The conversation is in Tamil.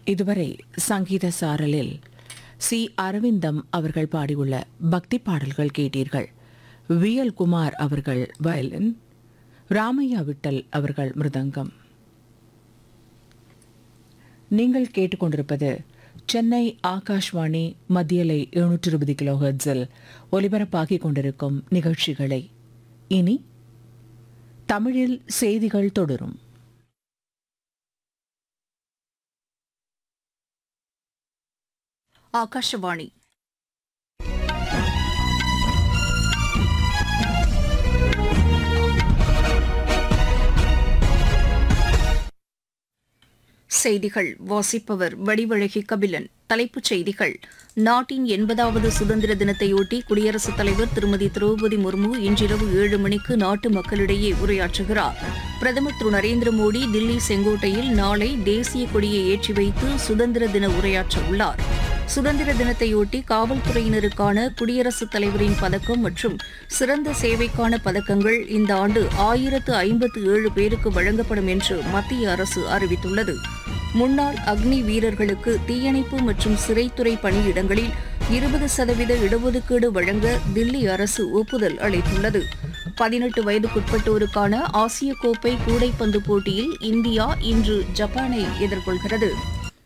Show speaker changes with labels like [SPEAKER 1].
[SPEAKER 1] இதுவரை சங்கீத சாரலில் சி அரவிந்தம் அவர்கள் பாடியுள்ள பக்தி பாடல்கள் கேட்டீர்கள் விஎல் குமார் அவர்கள் வயலின் ராமையா விட்டல் அவர்கள் மிருதங்கம் நீங்கள் கேட்டுக்கொண்டிருப்பது சென்னை ஆகாஷ்வாணி மத்தியலை எழுநூற்று இருபது கிலோ ஹெர்ட்ஸில் ஒலிபரப்பாகிக் கொண்டிருக்கும் நிகழ்ச்சிகளை இனி தமிழில் செய்திகள் தொடரும்
[SPEAKER 2] ಆಕಾಶವಾಣಿ செய்திகள் வாசிப்பவர் வடிவழகி கபிலன் தலைப்புச் செய்திகள் நாட்டின் எண்பதாவது சுதந்திர தினத்தையொட்டி குடியரசுத் தலைவர் திருமதி திரௌபதி முர்மு இன்றிரவு ஏழு மணிக்கு நாட்டு மக்களிடையே உரையாற்றுகிறார் பிரதமர் திரு நரேந்திர மோடி தில்லி செங்கோட்டையில் நாளை தேசிய கொடியை ஏற்றி வைத்து சுதந்திர தின உரையாற்ற உள்ளார் சுதந்திர தினத்தையொட்டி காவல்துறையினருக்கான குடியரசுத் தலைவரின் பதக்கம் மற்றும் சிறந்த சேவைக்கான பதக்கங்கள் இந்த ஆண்டு ஆயிரத்து ஐம்பத்து ஏழு பேருக்கு வழங்கப்படும் என்று மத்திய அரசு அறிவித்துள்ளது முன்னாள் அக்னி வீரர்களுக்கு தீயணைப்பு மற்றும் சிறைத்துறை பணியிடங்களில் இருபது சதவீத இடஒதுக்கீடு வழங்க தில்லி அரசு ஒப்புதல் அளித்துள்ளது பதினெட்டு வயதுக்குட்பட்டோருக்கான ஆசிய கோப்பை கூடைப்பந்து போட்டியில் இந்தியா இன்று ஜப்பானை எதிர்கொள்கிறது